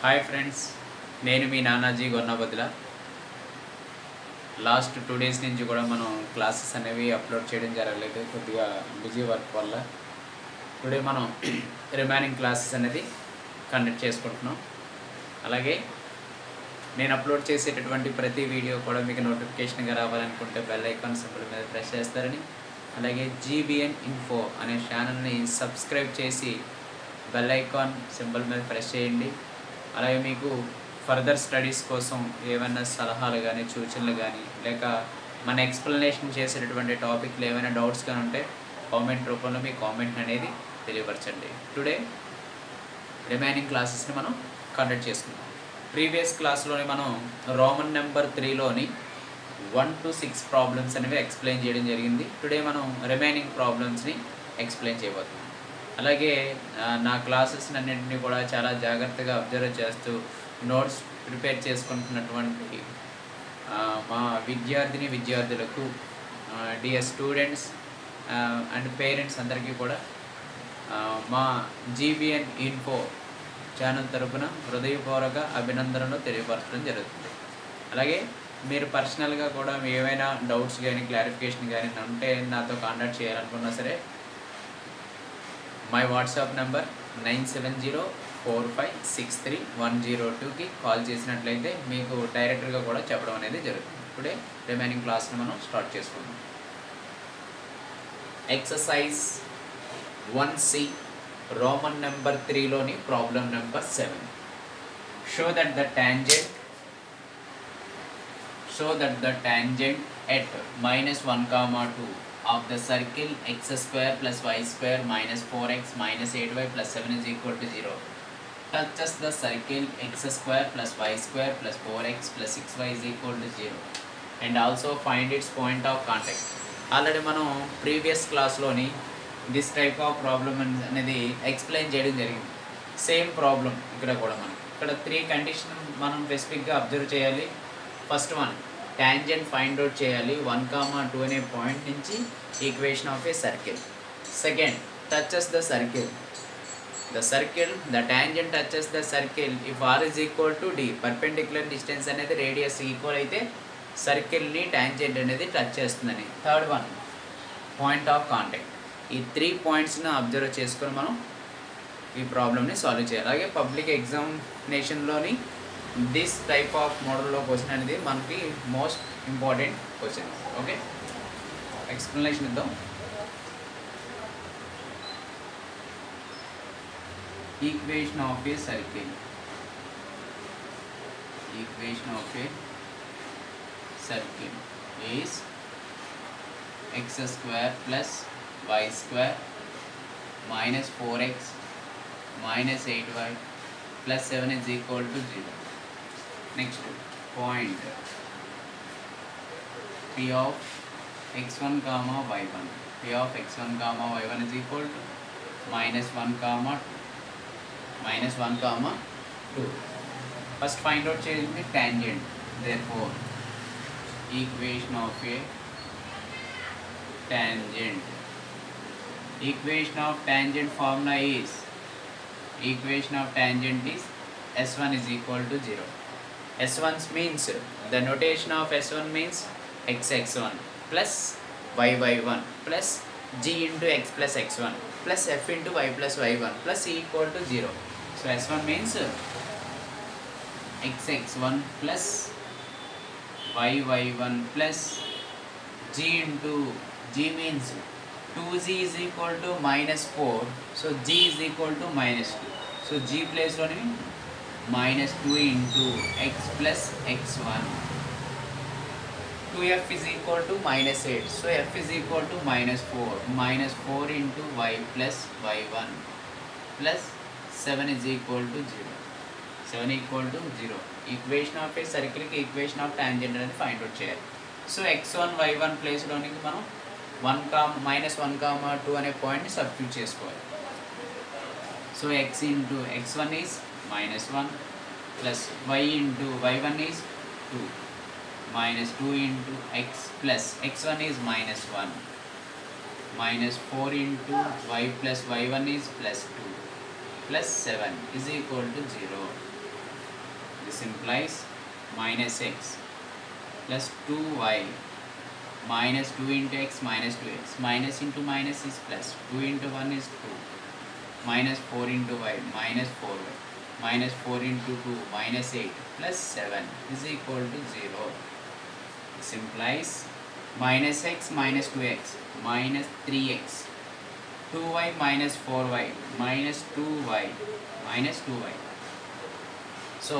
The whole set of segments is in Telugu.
హాయ్ ఫ్రెండ్స్ నేను మీ Nanaji Gonnabaddula last two days నుంచి కూడా మనం క్లాసెస్ అనేవి అప్లోడ్ చేయడం జరగలేదు కొద్దిగా బిజీ వర్క్ వల్ల టుడే మనం రిమైనింగ్ క్లాసెస్ అనేది కండక్ట్ చేసుకుంటున్నాం అలాగే నేను అప్లోడ్ చేసేటటువంటి ప్రతి వీడియో కూడా మీకు నోటిఫికేషన్గా రావాలనుకుంటే బెల్ ఐకాన్ సింబల్ మీద ప్రెస్ చేస్తారని అలాగే జీబీఎన్ ఇన్ఫో అనే ఛానల్ని సబ్స్క్రైబ్ చేసి బెల్ ఐకాన్ సింబల్ మీద ప్రెస్ చేయండి అలాగే మీకు ఫర్దర్ స్టడీస్ కోసం ఏమైనా సలహాలు కానీ సూచనలు కానీ లేక మన ఎక్స్ప్లెనేషన్ చేసేటటువంటి టాపిక్లు ఏమైనా డౌట్స్ కానీ ఉంటే కామెంట్ రూపంలో మీ కామెంట్ అనేది తెలియపరచండి టుడే రిమైనింగ్ క్లాసెస్ని మనం కండక్ట్ చేసుకుందాం ప్రీవియస్ క్లాస్లోని మనం రోమన్ నెంబర్ త్రీలోని వన్ టు సిక్స్ ప్రాబ్లమ్స్ అనేవి ఎక్స్ప్లెయిన్ చేయడం జరిగింది టుడే మనం రిమైనింగ్ ప్రాబ్లమ్స్ని ఎక్స్ప్లెయిన్ చేయబోతున్నాం అలాగే ఆ, నా క్లాసెస్ అన్నింటినీ కూడా చాలా జాగ్రత్తగా అబ్జర్వ్ చేస్తూ నోట్స్ ప్రిపేర్ చేసుకుంటున్నటువంటి ఆ, మా విద్యార్థిని విద్యార్థులకు డియర్ స్టూడెంట్స్ అండ్ పేరెంట్స్ అందరికీ కూడా ఆ, మా జీబీఎన్ ఇన్ఫో ఛానల్ తరపున హృదయపూర్వక అభినందనలు తెలియపరచడం జరుగుతుంది అలాగే మీరు పర్సనల్గా కూడా మీ ఏమైనా డౌట్స్ కానీ క్లారిఫికేషన్ కానీ ఉంటే నాతో కాంటాక్ట్ చేయాలనుకున్నా సరే my WhatsApp number nine seven zero four five six three one zero టూకి కాల్ చేసినట్లయితే మీకు డైరెక్ట్గా కూడా చెప్పడం అనేది జరుగుతుంది ఇప్పుడే రిమైనింగ్ క్లాస్ని మనం స్టార్ట్ చేసుకుందాం exercise one C Roman number త్రీలోని problem number seven show that the tangent show that the tangent at minus 1 comma 2 of the circle x square plus y square minus 4x minus 8y plus 7 is equal to 0 touches the circle x square plus y square plus 4x plus 6y is equal to 0 and also find its point of contact already మనం ప్రీవియస్ క్లాస్లోని దిస్ టైప్ ఆఫ్ ప్రాబ్లమ్ అనేది ఎక్స్ప్లెయిన్ చేయడం జరిగింది సేమ్ ప్రాబ్లం ఇక్కడ కూడా మనం ఇక్కడ త్రీ కండిషన్ మనం స్పెసిఫిక్గా అబ్జర్వ్ చేయాలి first one tangent find out చేయాలి వన్ కామా టూ అనే పాయింట్ నుంచి equation of a circle second touches the circle the circle the tangent touches the circle if r is equal to d perpendicular distance అనేది రేడియస్ ఈక్వల్ అయితే సర్కిల్ని ట్యాంజెంట్ అనేది టచ్ చేస్తుందని third one point of contact ఈ త్రీ పాయింట్స్ని అబ్జర్వ్ చేసుకొని మనం ఈ ప్రాబ్లమ్ని సాల్వ్ చేయాలి అలాగే పబ్లిక్ ఎగ్జామినేషన్లోని దిస్ టైప్ ఆఫ్ మోడల్లో క్వశ్చన్ అనేది మనకి most important question okay explanation ఇద్దాం equation of a circle equation of a circle is x square plus y square minus 4x minus 8y plus 7 is equal to 0. Next point p of x1 comma y1 p of x1 comma y1 is equal to minus 1 comma 2 minus 1 comma 2 first find out చేయండి tangent therefore equation of a tangent equation of tangent formula is equation of tangent is s1 is equal to 0 s1 means the notation of s1 means x x1 plus y y1 plus g into x plus x1 plus f into y plus y1 plus e equal to 0 so s1 means x x1 plus y y1 plus g into g means 2g is equal to minus 4 so g is equal to minus 2 so g place on minus 2 into x plus x1 2f is equal to minus 8 so f is equal to minus 4 minus 4 into y plus y1 plus 7 is equal to 0 seven equal to zero equation of a సర్కిల్కి ఈక్వేషన్ ఆఫ్ టాంజెంట్ అనేది ఫైండ్ అవుట్ చేయాలి so x one y one ప్లేస్లోనికి మనం one comma minus one comma two అనే పాయింట్ని సబ్స్టిట్యూట్ చేసుకోవాలి so x into x one is minus one plus y into y one is two minus two into x plus x one is minus one minus four into y plus y one is plus two plus 7 is equal to 0. This implies minus x plus two y minus 2 into x minus 2x minus into minus is plus 2 into 1 is 2 minus 4 into y minus 4y minus 4 into 2 minus 8 plus 7 is equal to 0 this implies minus x minus 2x minus 3x 2y minus 4y minus 2y minus 2y so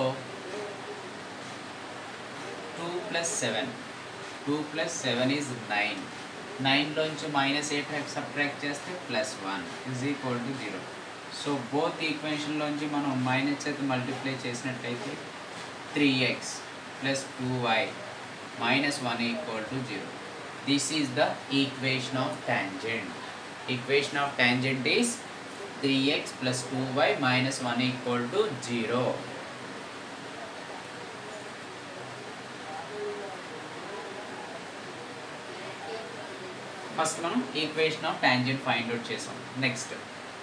2 plus 7 two plus seven is nine నైన్లోంచి మైనస్ ఎయిట్ సబ్ట్రాక్ట్ చేస్తే plus one is equal to zero so both ఈక్వేషన్లోంచి మనం మైనస్ చేత మల్టిప్లై చేసినట్టయితే three x plus two y minus one equal to zero this is the equation of tangent equation of tangent is three x plus two y minus one equal to zero first మనం equation of tangent find out చేసాం నెక్స్ట్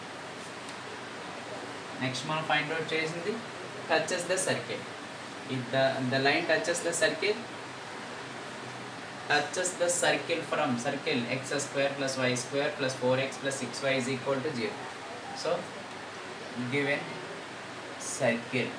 నెక్స్ట్ మనం ఫైండ్ అవుట్ చేసింది touches the circle if the the line touches the circle touches the circle from circle x square plus y square plus four x plus six y is equal to zero so given circle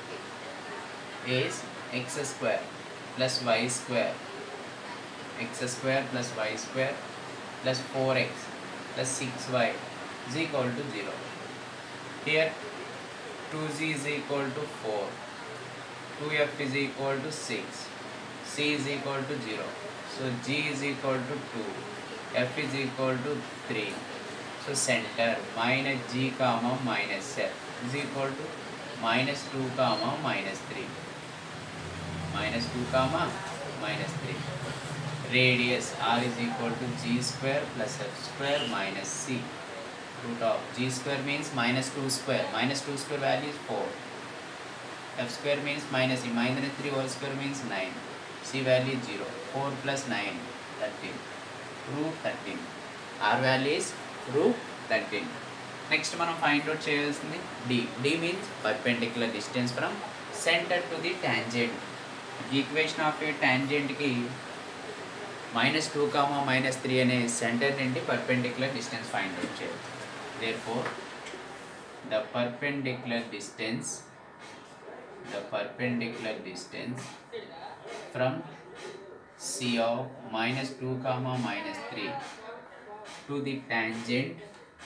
is x square plus y square x square plus y square plus 4x plus 6y is equal to 0. Here 2z is equal to 4, 2f is equal to 6, c is equal to 0. So g is equal to 2, f is equal to 3. So center minus g comma minus f is equal to minus 2 comma minus 3. Minus 2 comma minus 3. radius r is equal to g square plus f square minus c root of g square means minus 2 square minus 2 square value is 4 f square means minus e minus 3 whole square means 9 c value is 0 4 plus 9 13 root 13 r value is root 13 next మనం ఫైండ్ అవుట్ చేయాల్సింది d d means perpendicular distance from centre to the tangent equation of a ట్యాంజెంట్కి minus two comma minus three అనే సెంటర్ నుండి పర్పెండిక్యులర్ డిస్టెన్స్ ఫైండ్ అవుట్ చేయాలి therefore the perpendicular distance the perpendicular distance from C of minus two comma minus three to the tangent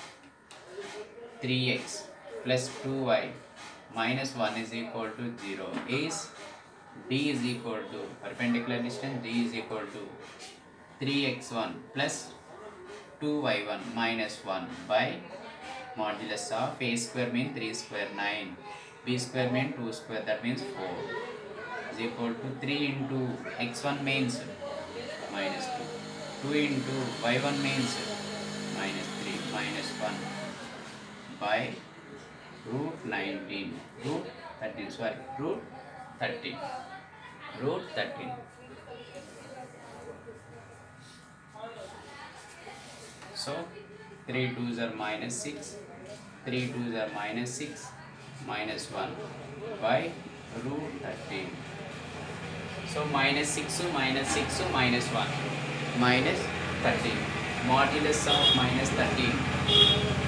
3x plus 2y minus 1 is equal to 0 is d is equal to perpendicular distance d is equal to 3x1 plus 2y1 minus 1 by modulus of a square mean 3 square 9 b square mean 2 square that means 4 is equal to 3 into x1 means minus 2 2 into y1 means minus 3 minus 1 by root 19 root 13 sorry root 13 root 13 so 3 2s are minus 6 3 2s are minus 6 minus 1 by root 13 so minus 6 minus 6 minus 1 minus 13 modulus of minus 13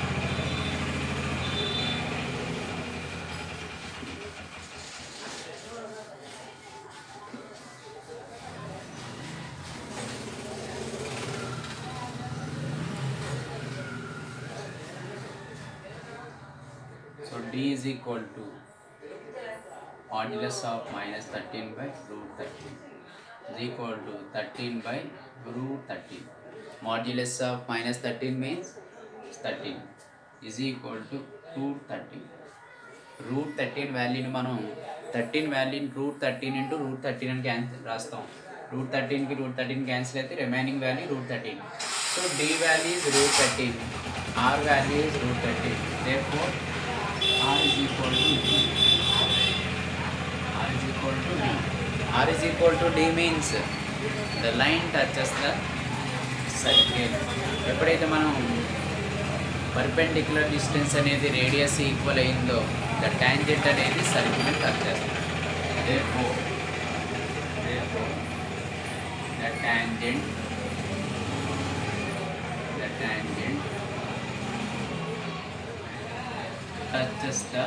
So d is equal to modulus of minus 13 by root 13 is equal to 13 by root 13. Modulus of minus 13 means 13 is equal to root 13. Root thirteen వాల్యూని మనం థర్టీన్ వాల్యూని root thirteen into root thirteen అని క్యాన్సిల్ రాస్తాం రూట్ థర్టీన్కి రూట్ థర్టీన్ క్యాన్సిల్ అయితే remaining value root thirteen so d value is root thirteen r value is root thirteen therefore r is equal to d r is equal to d r is equal to d means the line touches the circle ఎప్పుడైతే మనం పర్పెండిక్యులర్ డిస్టెన్స్ అనేది రేడియస్ ఈక్వల్ అయిందో ద టాంజెంట్ అనేది సర్కిల్ టచ్ చేస్తుంది therefore therefore the tangent the tangent touches the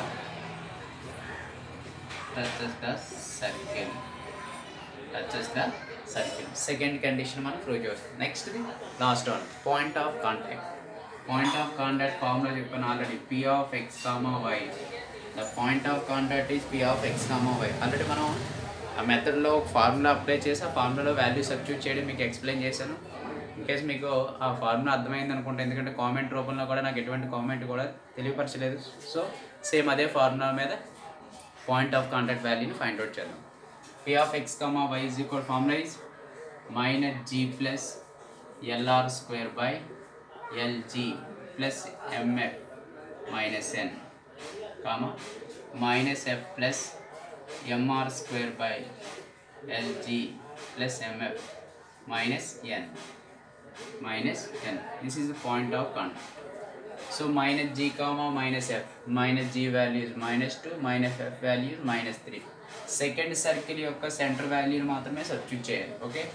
touches the circle touches the circle second condition మనం ప్రూవ్ చేస్తాం next last one point of contact point of contact formula చెప్పాను already P of x comma y the point of contact is P of x comma y already మనం ఆ మెథడ్లో ఒక ఫార్ములా అప్లై చేసి ఆ ఫార్ములాలో వాల్యూ సబ్స్టిట్యూట్ చేయడం మీకు ఎక్స్ప్లెయిన్ చేశాను ఇన్ కేస్ మీకు ఆ ఫార్ములా అర్థమైంది అనుకుంటే ఎందుకంటే కామెంట్ రూపంలో కూడా నాకు ఎటువంటి కామెంట్ కూడా తెలియపరచలేదు సో సేమ్ అదే ఫార్ములా మీద పాయింట్ ఆఫ్ కాంటాక్ట్ వాల్యూని ఫైండ్ అవుట్ చేద్దాం P of x comma y is equal formula is minus g plus l r square by l g plus m f minus n comma minus f plus m r square by l g plus m f minus n minus n this is the point of contact so minus g comma minus f minus g value is minus 2 minus f value is minus 3 second circle యొక్క సెంటర్ వాల్యూని మాత్రమే సబ్స్టిట్యూట్ చేయాలి okay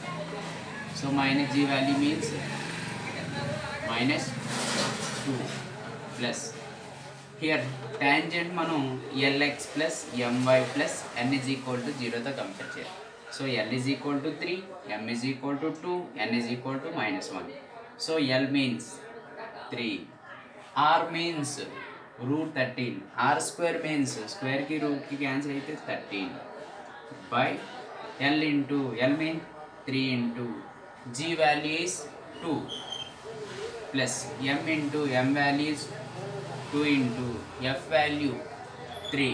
so minus g value means minus two plus here tangent మనం l x plus m y plus n is equal to జీరోతో కంపేర్ చేయాలి so l is equal to three m is equal to two n is equal to minus one so l means three r means root thirteen r square means స్క్వేర్కి రూట్కి క్యాన్సిల్ అయితే thirteen by L into l mean three into g value is two plus m into m values two into f value three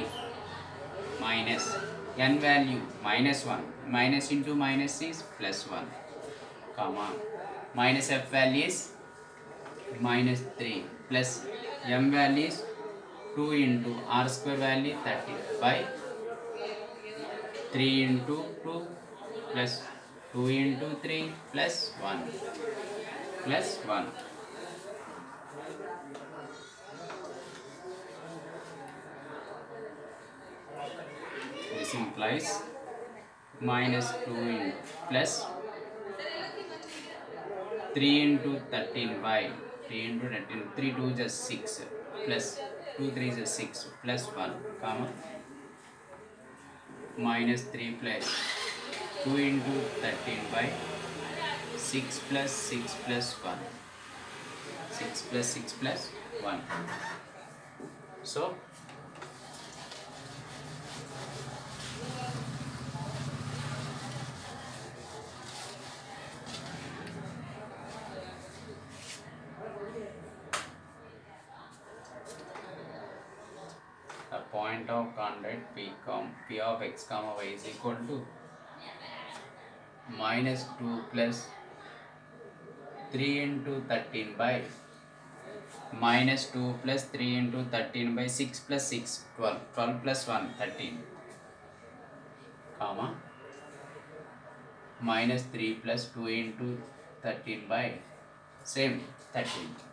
minus n value minus 1 minus into minus is plus 1 comma minus f value is minus 3 plus m value is 2 into r square value 30 by 3 into 2 plus 2 into 3 plus 1 plus 1 this implies minus 2 in plus 3 into 13 by 3 into 13 3 2 just 6 plus 2 3 is 6 plus 1 comma minus 3 plus 2 into 13 by 6 plus 6 plus 1 6 plus 6 plus 1 so the point of contact p com p of x comma y is equal to minus 2 plus 3 into 13 by minus 2 plus 3 into 13 by 6 plus 6 12 12 plus 1 13 comma minus 3 plus 2 into 13 by same 13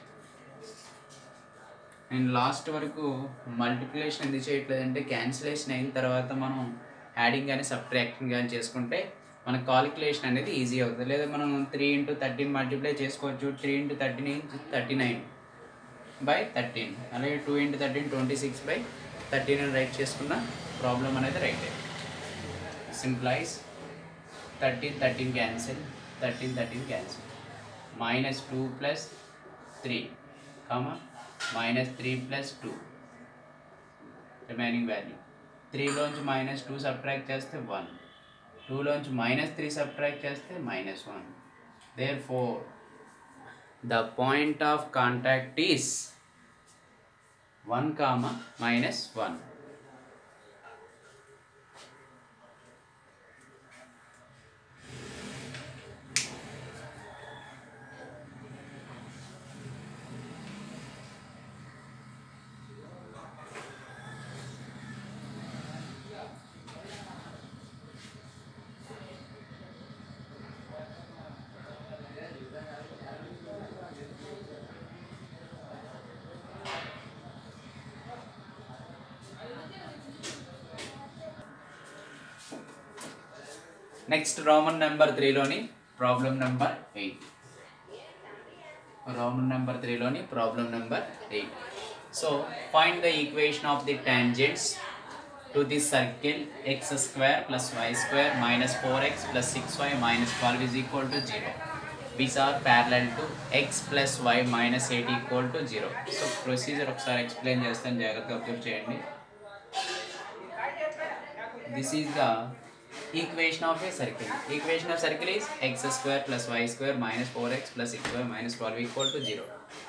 నేను లాస్ట్ వరకు మల్టిప్లికేషన్ ఎందుకు చేయట్లేదంటే క్యాన్సిలేషన్ అయిన తర్వాత మనం యాడింగ్ కానీ సబ్ట్రాక్టింగ్ కానీ చేసుకుంటే మన కాలిక్యులేషన్ అనేది ఈజీ అవుతుంది లేదా మనం త్రీ ఇంటూ థర్టీన్ మల్టిప్లై చేసుకోవచ్చు three into thirteen thirty nine by thirteen అలాగే two into thirteen twenty six by thirteen అని రైట్ చేసుకున్న ప్రాబ్లం అనేది right simplify thirteen thirteen cancel thirteen thirteen cancel minus two plus three comma minus three plus two remaining value త్రీలోంచి మైనస్ టూ సబ్ట్రాక్ట్ చేస్తే వన్ టూలోంచి మైనస్ త్రీ సబ్ట్రాక్ట్ చేస్తే minus one therefore the point of contact is one comma minus one next Roman number త్రీలోని problem number eight Roman number త్రీలోని problem number eight so find the equation of the tangents to the circle x square plus y square minus four x plus six y minus twelve is equal to zero these are parallel to x plus y minus eight equal to zero so procedure ఒకసారి ఎక్స్ప్లెయిన్ చేస్తాను జాగ్రత్తగా అబ్జర్వ్ చేయండి this is the equation of a circle. Equation of circle is x square plus y square minus 4x plus 6y minus 12 equal to 0.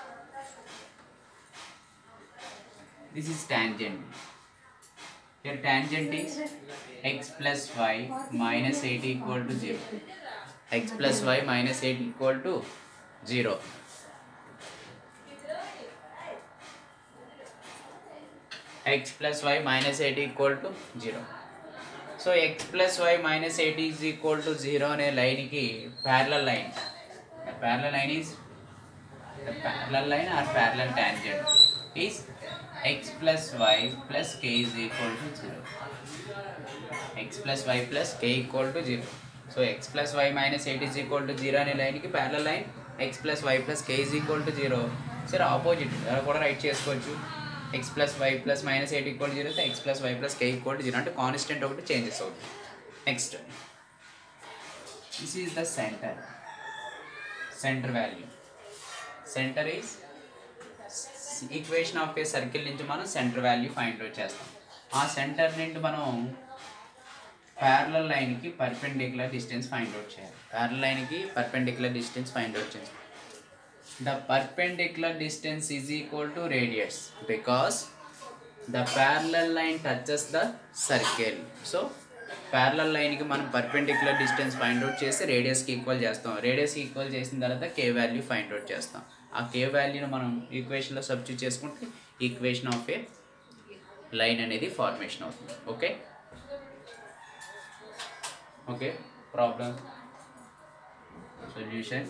This is tangent. Your tangent is x plus y minus 8 equal to 0. x plus y minus 8 equal to 0. x plus y minus 8 equal to 0. So x plus y minus eight is equal to zero అనే లైన్కి parallel line parallel line is parallel line are parallel tangent is x plus y plus k is equal to zero x plus y plus k equal to zero so x plus y minus eight is equal to zero అనే లైన్కి parallel line x plus y plus k is equal to zero సరే ఆపోజిట్ అలా కూడా రైట్ చేసుకోవచ్చు x plus y plus minus eight equal zero అయితే x plus y plus k equal to zero అంటే కాన్స్టెంట్ ఒకటి చేంజెస్ అవుతుంది next this is the centre centre value centre is equation of a circle నుంచి మనం సెంటర్ వాల్యూ ఫైండ్ అవుట్ చేస్తాం ఆ సెంటర్ నుండి మనం ప్యారలల్ లైన్కి పర్పెండిక్యులర్ డిస్టెన్స్ ఫైండ్ అవుట్ చేయాలి ప్యారలల్ లైన్కి పర్పెండిక్యులర్ డిస్టెన్స్ ఫైండ్ అవుట్ చేస్తాం the perpendicular distance is equal to radius because the parallel line touches the circle so parallel లైన్కి మనం పర్పెండిక్యులర్ డిస్టెన్స్ ఫైండ్ అవుట్ చేసి రేడియస్కి ఈక్వల్ చేస్తాం రేడియస్కి ఈక్వల్ చేసిన తర్వాత కే వాల్యూ ఫైండ్ అవుట్ చేస్తాం ఆ కే వాల్యూని మనం ఈక్వేషన్లో సబ్స్టిట్యూట్ చేసుకుంటే ఈక్వేషన్ ఆఫ్ ఏ లైన్ అనేది ఫార్మేషన్ అవుతుంది okay okay problem solution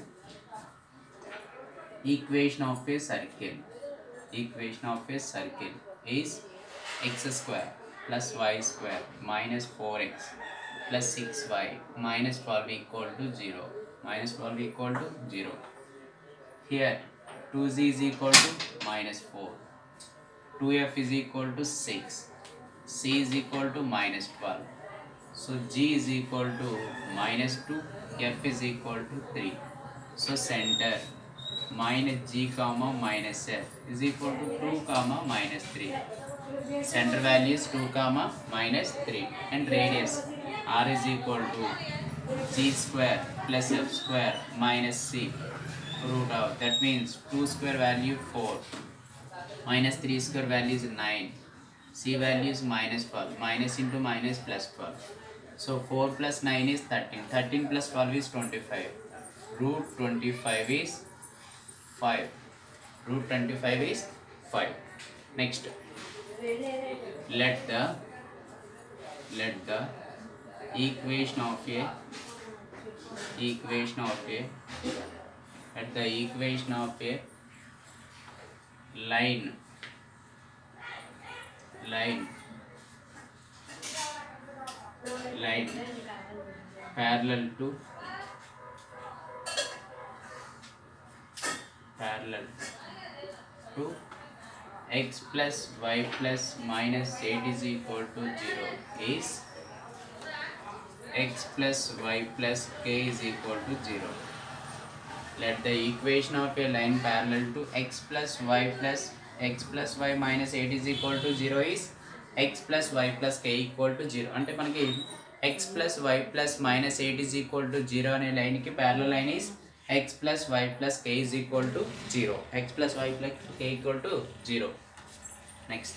equation of a circle equation of a circle is x square plus y square minus 4x plus 6y minus 12 equal to 0 minus 12 equal to 0 here 2z is equal to minus 4 2f is equal to 6 c is equal to minus 12 so g is equal to minus 2 f is equal to 3 so center minus g comma minus f is equal to 2 comma minus 3 center value is 2 comma minus 3 and radius r is equal to g square plus f square minus c root out that means 2 square value 4 minus 3 square value is 9 c value is minus 12 minus into minus plus 12 so 4 plus 9 is 13 13 plus 12 is 25 root 25 is 5 root 25 is 5 next let the let the equation of a equation of a at the equation of a line line line parallel to parallel to x plus y plus minus 8 is equal to 0 is x plus y plus k is equal to 0. Let the equation of a line parallel to x plus y plus x plus y minus 8 is equal to 0 is x plus y plus k equal to 0. అంటే మనకి x plus y plus minus 8 is equal to 0 అనే లైన్కి parallel line is x plus y plus k is equal to 0. x plus y plus k equal to 0. Next.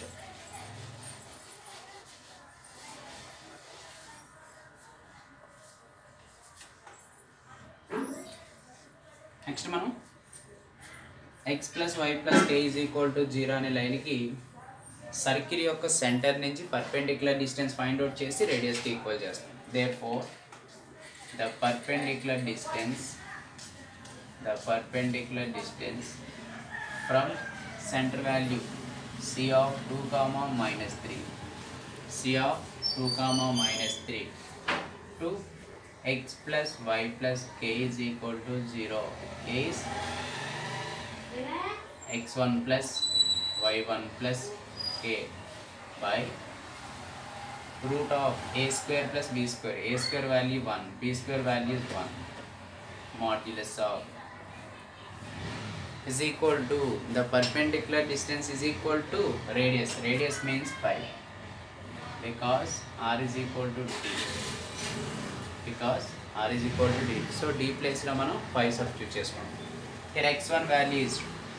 Next మనం x plus y plus k is equal to zero అనే లైన్కి సర్కిల్ యొక్క సెంటర్ నుంచి పర్పెండిక్యులర్ డిస్టెన్స్ ఫైండ్ అవుట్ చేసి రేడియస్కి ఈక్వల్ చేస్తాం therefore the perpendicular distance the perpendicular distance from centre value c of two comma minus three c of two comma minus three to x plus y plus k is equal to 0 is x1 plus y1 plus k by root of a square plus b square a square value 1 b square value is 1 modulus of is equal to the perpendicular distance is equal to radius radius means pi because r is equal to d because r is equal to d so d place లో మనం pi substitute చేసుకుంటాం here x1 value is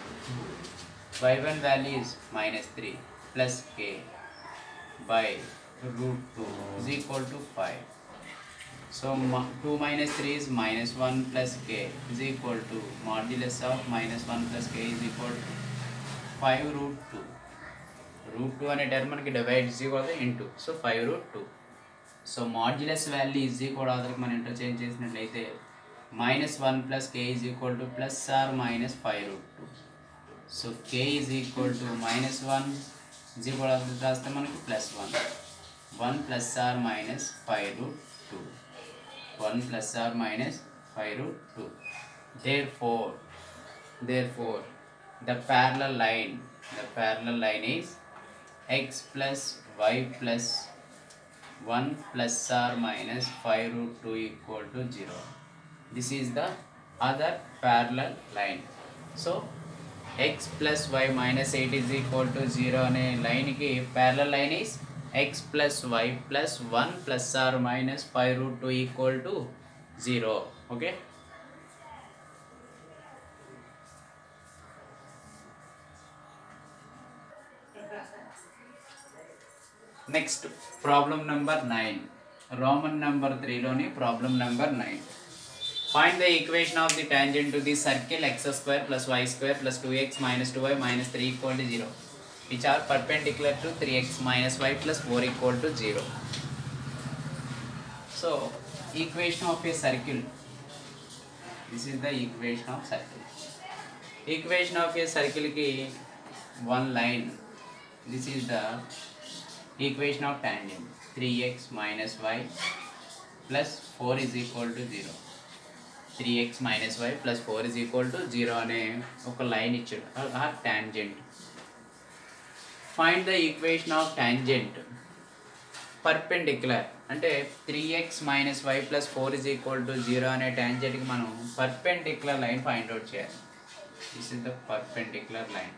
y1 value is minus 3 plus k by root 2 is equal to 5 so ma- 2 minus 3 is minus 1 plus k is equal to modulus of minus 1 plus k is equal to 5 root 2 root two అనే టర్మ్ మనకి divide is equal into so five root two so modulus value is equal అదరికి మనం ఇంటర్చేంజ్ చేసినట్లయితే minus one plus k is equal to plus or minus five root two so k is equal to minus one is equal అదరికి రాస్తే మనకి plus one one plus or minus five root two one plus or minus five root two therefore therefore the parallel line the parallel line is x plus y plus 1 plus or minus 5 root 2 equal to 0 this is the other parallel line so x plus y minus 8 is equal to 0 అనే లైన్కి parallel line is x plus y plus 1 plus or minus 5 root 2 equal to 0 okay next problem number nine Roman number త్రీలోని problem number nine find the equation of the tangent to the circle x square plus y square plus two x minus two y minus three equal to zero which are perpendicular to three x minus y plus four equal to zero so equation of a circle this is the equation of circle equation of a సర్కిల్కి one line this is the equation of tangent 3x minus y plus 4 is equal to 0 3x minus y plus 4 is equal to 0 అనే ఒక లైన్ ఇచ్చాడు ఆ tangent find the equation of tangent perpendicular అంటే three x minus y plus four is equal to zero అనే టాంజెంట్కి మనం పర్పెండిక్యులర్ లైన్ ఫైండ్ అవుట్ చేయాలి this is the perpendicular line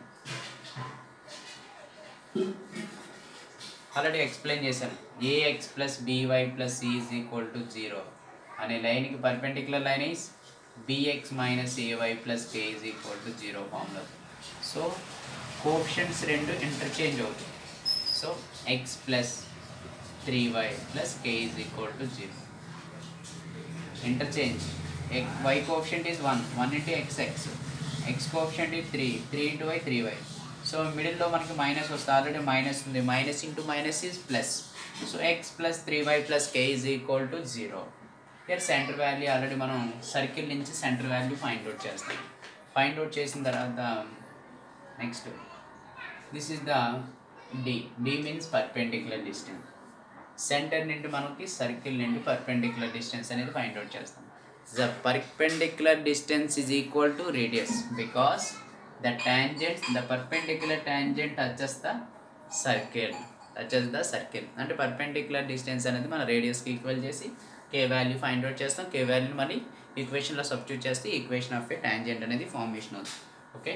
already explain చేశాను a x plus b y plus c is equal to zero అనే లైన్కి perpendicular line is b x minus a y plus k is equal to zero formula so coefficients రెండు ఇంటర్చేంజ్ అవుతాయి so x plus three y plus k is equal to zero interchange y coefficient is one one into x x x coefficient is three three into y three y so మిడిల్లో మనకి మైనస్ వస్తుంది ఆల్రెడీ మైనస్ ఉంది minus into minus is plus so x plus three y plus k is equal to zero here centre value already మనం సర్కిల్ నుంచి సెంటర్ వాల్యూ ఫైండ్ అవుట్ చేస్తాం ఫైండ్ అవుట్ చేసిన తర్వాత next this is the D d means perpendicular distance centre నుండి మనకి సర్కిల్ నుండి పర్పెండిక్యులర్ డిస్టెన్స్ అనేది ఫైండ్ అవుట్ చేస్తాం the perpendicular distance is equal to radius because the tangent the perpendicular tangent touches the circle touches the circle అంటే పర్పెండిక్యులర్ డిస్టెన్స్ అనేది మన రేడియస్కి ఈక్వల్ చేసి కే వాల్యూ ఫైండ్ అవుట్ చేస్తాం కే వాల్యూని మళ్ళీ ఈక్వేషన్లో సబ్స్టిట్యూట్ చేస్తే ఈక్వేషన్ ఆఫ్ ఏ టాంజెంట్ అనేది ఫార్మేషన్ అవుతుంది okay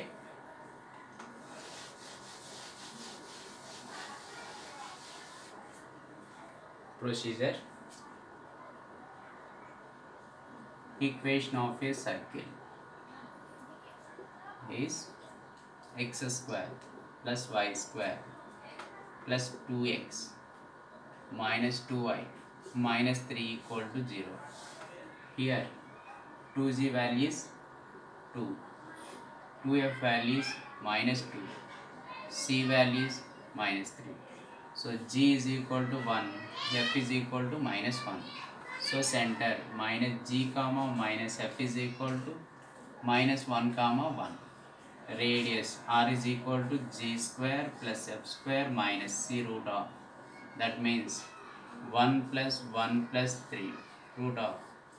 procedure equation of a circle is x square plus y square plus 2x minus 2y minus 3 equal to 0. Here 2z value is 2, 2f value is minus 2, c value is minus 3. So g is equal to 1, f is equal to minus 1. So center minus g comma minus f is equal to minus 1 comma 1 radius r is equal to g square plus f square minus c root of that means 1 plus 1 plus 3 root of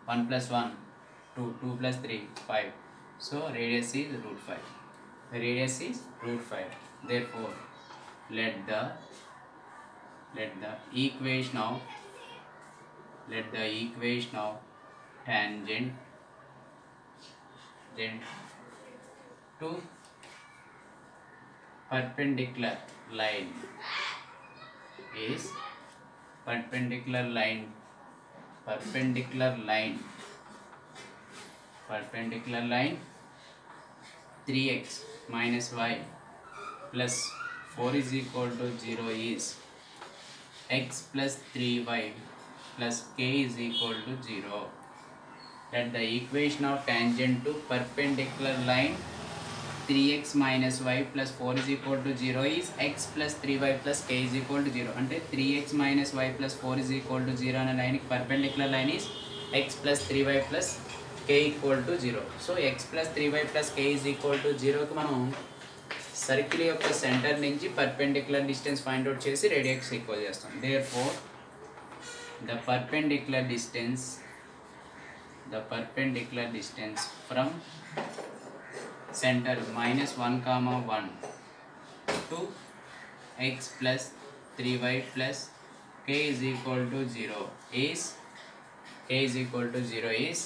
one plus one two two plus three five so radius is root five radius is root five therefore let the let the equation of let the equation of tangent then to perpendicular line is perpendicular line perpendicular line perpendicular line 3x minus y plus 4 is equal to 0 is x plus 3y plus k is equal to 0 that the equation of tangent to perpendicular line 3x minus y plus 4 is equal to 0 is x plus 3y plus k is equal to 0 అంటే 3x minus y plus 4 is equal to 0 అనే లైన్కి perpendicular line is x plus 3y plus k equal to 0 so x plus 3y plus k is equal to 0కి మనం సర్కిల్ యొక్క సెంటర్ నుంచి పర్పెండిక్యులర్ డిస్టెన్స్ ఫైండ్ అవుట్ చేసి రేడియక్స్ ఈక్వల్ చేస్తాం therefore the perpendicular distance the perpendicular distance from center minus 1 comma 1 to x plus 3y plus k is equal to 0 is k is equal to 0 is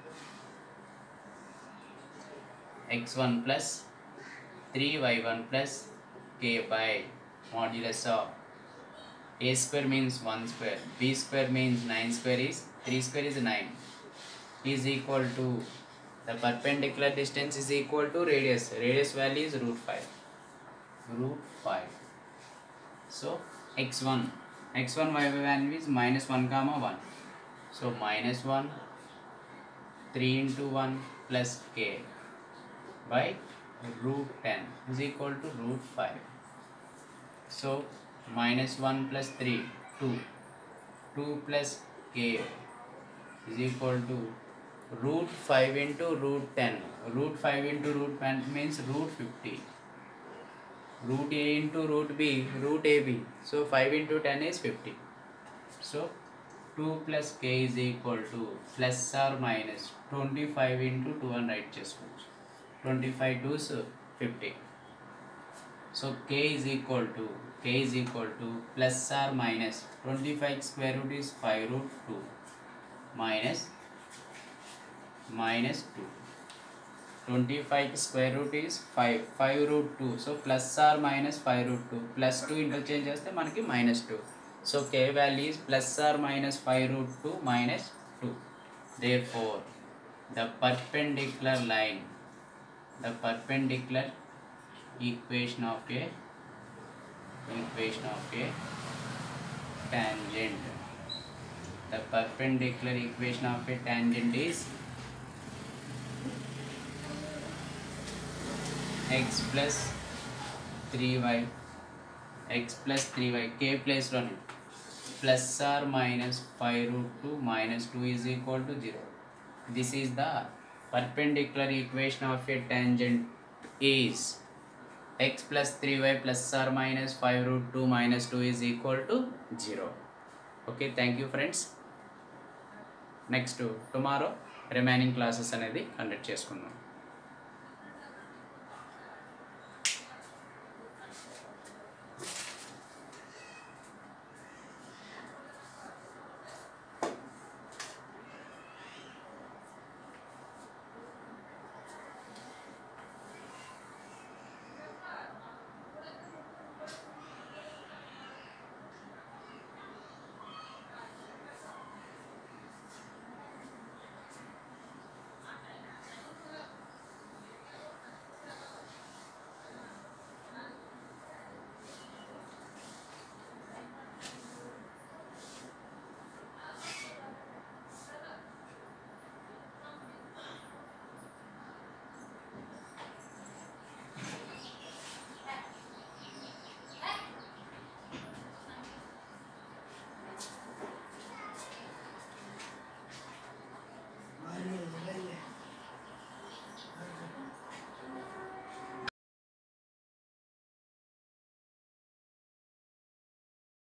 x1 plus 3y1 plus k by modulus of a square means 1 square b square means 9 square is 3 square is 9 is equal to the perpendicular distance is equal to radius radius value is root 5 root 5 so x1 x1 y value is minus 1 comma 1 so minus 1 3 into 1 plus k by root 10 is equal to root 5 so minus 1 plus 3 2 2 plus k is equal to root 5 into root 10 root 5 into root 10 means root 50 root a into root b root ab so 5 into 10 is 50 so 2 plus k is equal to plus or minus 25 into 2 అని రైట్ చేసుకోవచ్చు 25 to 50 so k is equal to k is equal to plus or minus 25 square root is 5 root 2 minus minus 2 25 square root is 5 5 root 2 so plus or minus 5 root 2 plus 2 interchange చేస్తే మనకి minus 2 so k value is plus or minus 5 root 2 minus 2 therefore the perpendicular line the perpendicular equation of a equation of a tangent the perpendicular equation of a tangent is x plus 3y x plus 3y k place లోనే plus or minus 5 root 2 minus 2 is equal to 0 this is the perpendicular equation of a tangent is x plus 3y plus or minus 5 root 2 minus 2 is equal to 0 okay thank you friends next tomorrow remaining classes అనేది కండక్ట్ చేసుకుందాం